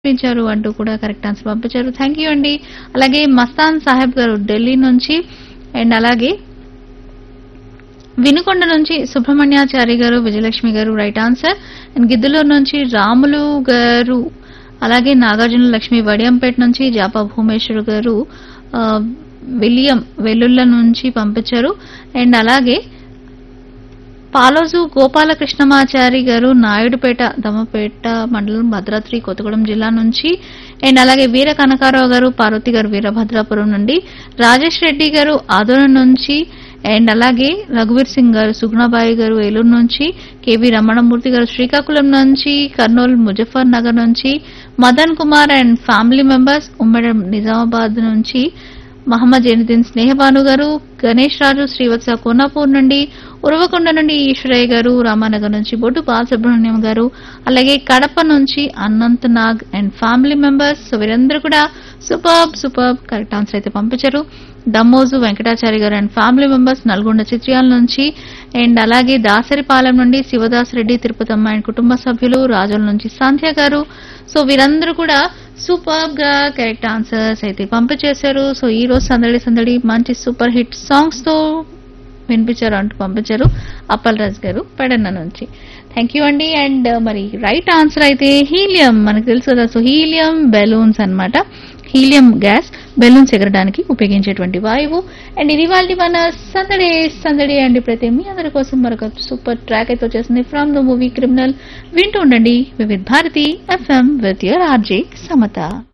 పంపించారు అంటూ కూడా కరెక్ట్ ఆన్సర్ పంపించారు థ్యాంక్ యూ అండి అలాగే మస్తాన్ సాహెబ్ గారు ఢిల్లీ నుంచి అండ్ అలాగే వినుకొండ నుంచి సుబ్రహ్మణ్యాచారి గారు విజయలక్ష్మి గారు రైట్ ఆన్సర్ అండ్ గిద్దలూరు నుంచి రాములు గారు అలాగే నాగార్జున లక్ష్మి వడియంపేట నుంచి జాపా భూమేశ్వర్ గారు ఆ, విలియం వెల్లుల్ల నుంచి పంపించారు అండ్ అలాగే పాలోజు గోపాలకృష్ణమాచారి గారు నాయుడుపేట దమ్మపేట మండలం భద్రాద్రి కొత్తగూడెం జిల్లా నుంచి అండ్ అలాగే వీర కనకారావు గారు పార్వతి గారు వీరభద్రాపురం నుండి రాజేష్ రెడ్డి గారు ఆదోళన నుంచి అండ్ అలాగే రఘువీర్ సింగ్ గారు సుగుణాబాయి గారు ఏలూరు నుంచి కేవీ రమణమూర్తి గారు శ్రీకాకుళం నుంచి కర్నూలు ముజఫర్ నగర్ నుంచి Madan Kumar and family members ఉమ్మడి నిజామాబాద్ నుంచి మహమ్మద్ జైనుద్దీన్ స్నేహబాను గారు గణేష్ రాజు శ్రీవత్స కోనాపూర్ నుండి ఉరవకొండ నుండి ఈశ్వరయ్య గారు రామానగర్ నుంచి బొడ్డు బాలసుబ్రహ్మణ్యం గారు అలాగే కడప నుంచి Anant Nag and family members so వీరందరూ కూడా సూపర్ సూపర్ కరెక్ట్ ఆన్సర్ అయితే పంపించారు దమ్మోజు వెంకటాచారి గారు and family members Nalgonda Chitriyala నుంచి అండ్ అలాగే దాసరిపాలెం నుండి శివదాస్ రెడ్డి తిరుపతమ్మ అండ్ కుటుంబ సభ్యులు రాజుల నుంచి సంధ్య గారు సో వీరందరూ కూడా సూపర్ గా కరెక్ట్ ఆన్సర్స్ అయితే పంపించేశారు సో ఈ రోజు సందడి సందడి మంచి సూపర్ హిట్ సాంగ్స్ తో వినిపించారు అంటూ పంపించారు అప్పల్ రాజ్ గారు పెడన్న నుంచి థ్యాంక్ యూ అండి అండ్ మరి రైట్ ఆన్సర్ అయితే హీలియం మనకు తెలుసు కదా సో హీలియం బెలూన్స్ అన్నమాట హీలియం గ్యాస్ బెలూన్స్ ఎగరడానికి ఉపయోగించేటువంటి వాయువు అండ్ ఇది వాళ్ళ మన సందడి సందడి అండి ప్రతి మీ అందరి కోసం మరొక సూపర్ ట్రాక్ అయితే వచ్చేసింది ఫ్రమ్ ద మూవీ క్రిమినల్ వింటూ ఉండండి Vividh Bharati FM with your RJ Samata